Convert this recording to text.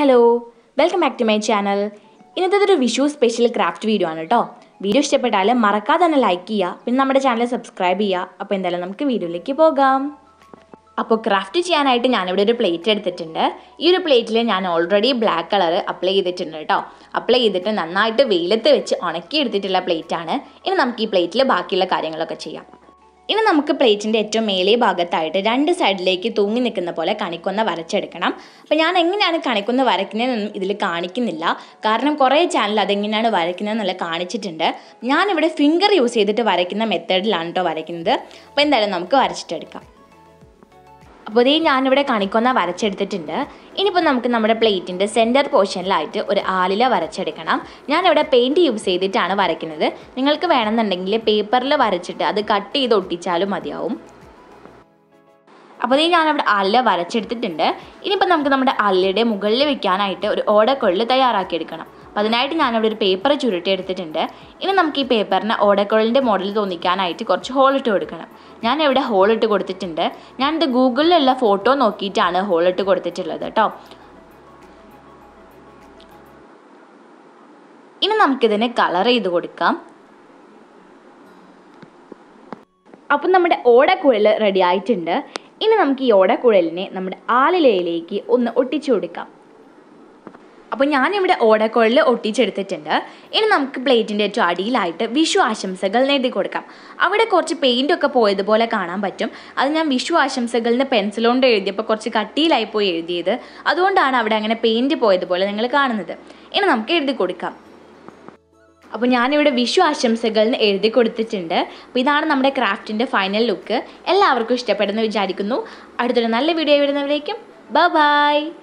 hello welcome back to my channel ഇന്നത്തെ ഒരു Vishu special craft video ആണ് കേട്ടോ വീഡിയോ ഇഷ്ടപ്പെട്ടാൽ മറക്കാതെ തന്നെ ലൈക്ക് ചെയ്യുക പിന്നെ നമ്മുടെ ചാനൽ സബ്സ്ക്രൈബ് ചെയ്യുക അപ്പോൾ എന്തായാലും നമുക്ക് വീഡിയോയിലേക്ക് പോകാം അപ്പോൾ ക്രാഫ്റ്റ് ചെയ്യാനായിട്ട് ഞാനിവിടെ ഒരു പ്ലേറ്റ് എടുത്തിട്ടുണ്ട് ഈ ഒരു പ്ലേറ്റിൽ ഞാൻ ഓൾറെഡി ബ്ലാക്ക് കളർ അപ്ലൈ ചെയ്തിട്ടുണ്ട് കേട്ടോ അപ്ലൈ ചെയ്തിട്ട് നന്നായിട്ട് വെയിലത്ത് വെച്ച് ഉണക്കി എടുത്തിട്ടുള്ള പ്ലേറ്റാണ് ഇനി നമുക്ക് ഈ പ്ലേറ്റിൽ ബാക്കിയുള്ള കാര്യങ്ങളൊക്കെ ചെയ്യാം ഇനി നമുക്ക് പ്ലേറ്റിൻ്റെ ഏറ്റവും മേലേ ഭാഗത്തായിട്ട് രണ്ട് സൈഡിലേക്ക് തൂങ്ങി നിൽക്കുന്ന പോലെ കണിക്കൊന്ന വരച്ചെടുക്കണം അപ്പോൾ ഞാൻ എങ്ങനെയാണ് കണിക്കൊന്ന വരയ്ക്കുന്നതെന്നൊന്നും ഇതിൽ കാണിക്കുന്നില്ല കാരണം കുറേ ചാനൽ അതെങ്ങനെയാണ് വരയ്ക്കുന്നതെന്നുള്ള കാണിച്ചിട്ടുണ്ട് ഞാനിവിടെ ഫിംഗർ യൂസ് ചെയ്തിട്ട് വരയ്ക്കുന്ന മെത്തേഡിലാണ് കേട്ടോ വരയ്ക്കുന്നത് അപ്പോൾ എന്തായാലും നമുക്ക് വരച്ചിട്ടെടുക്കാം അപ്പോൾ ഇതേ ഞാനിവിടെ കണിക്കൊന്ന വരച്ചെടുത്തിട്ടുണ്ട് ഇനിയിപ്പോൾ നമുക്ക് നമ്മുടെ പ്ലേറ്റിൻ്റെ സെൻറ്റർ പോർഷനിലായിട്ട് ഒരു ആലില വരച്ചെടുക്കണം ഞാനിവിടെ പെയിൻറ്റ് യൂസ് ചെയ്തിട്ടാണ് വരയ്ക്കുന്നത് നിങ്ങൾക്ക് വേണമെന്നുണ്ടെങ്കിൽ പേപ്പറിൽ വരച്ചിട്ട് അത് കട്ട് ചെയ്ത് ഒട്ടിച്ചാലും മതിയാവും അപ്പോൾ ഇതേ ഞാനവിടെ ആലില വരച്ചെടുത്തിട്ടുണ്ട് ഇനിയിപ്പോൾ നമുക്ക് നമ്മുടെ ആലിലയുടെ മുകളിൽ വെക്കാനായിട്ട് ഒരു ഓടക്കൊള്ളിൽ തയ്യാറാക്കിയെടുക്കണം അപ്പോൾ അതിനായിട്ട് ഞാനിവിടെ ഒരു പേപ്പർ ചുരുട്ടി എടുത്തിട്ടുണ്ട് ഇനി നമുക്ക് ഈ പേപ്പറിന് ഓടക്കൊള്ളിൻ്റെ മോഡൽ തോന്നിക്കാനായിട്ട് കുറച്ച് ഹോൾ ഇട്ട് കൊടുക്കണം ഞാൻ ഇവിടെ ഹോൾ ഇട്ട് കൊടുത്തിട്ടുണ്ട് ഞാനിത് ഗൂഗിളിലുള്ള ഫോട്ടോ നോക്കിയിട്ടാണ് ഹോൾ ഇട്ട് കൊടുത്തിട്ടുള്ളത് കേട്ടോ ഇനി നമുക്കിതിനെ കളർ ചെയ്ത് കൊടുക്കാം അപ്പം നമ്മുടെ ഓടക്കുഴൽ റെഡി ആയിട്ടുണ്ട് ഇനി നമുക്ക് ഈ ഓടക്കുഴലിനെ നമ്മുടെ ആലിലയിലേക്ക് ഒന്ന് ഒട്ടിച്ചു കൊടുക്കാം അപ്പോൾ ഞാനിവിടെ ഓടക്കുഴൽ ഒട്ടിച്ചെടുത്തിട്ടുണ്ട് ഇനി നമുക്ക് പ്ലേറ്റിൻ്റെ ഏറ്റവും അടിയിലായിട്ട് വിഷു ആശംസകൾ നേടി കൊടുക്കാം അവിടെ കുറച്ച് പെയിൻ്റ് ഒക്കെ പോയതുപോലെ കാണാൻ പറ്റും അത് ഞാൻ വിഷു ആശംസകൾ എന്ന് പെൻസിൽ കൊണ്ട് എഴുതിയപ്പോൾ കുറച്ച് കട്ടിയിലായി പോയി എഴുതിയത് അതുകൊണ്ടാണ് അവിടെ അങ്ങനെ പെയിൻറ് പോയതുപോലെ നിങ്ങൾ കാണുന്നത് ഇനി നമുക്ക് എഴുതി കൊടുക്കാം അപ്പോൾ ഞാനിവിടെ വിഷു ആശംസകൾ എന്ന് എഴുതി കൊടുത്തിട്ടുണ്ട് അപ്പോൾ ഇതാണ് നമ്മുടെ ക്രാഫ്റ്റിൻ്റെ ഫൈനൽ ലുക്ക് എല്ലാവർക്കും ഇഷ്ടപ്പെടുന്നു വിചാരിക്കുന്നു അടുത്തൊരു നല്ല വീഡിയോ വരുന്നവരേക്കും ബൈ ബൈ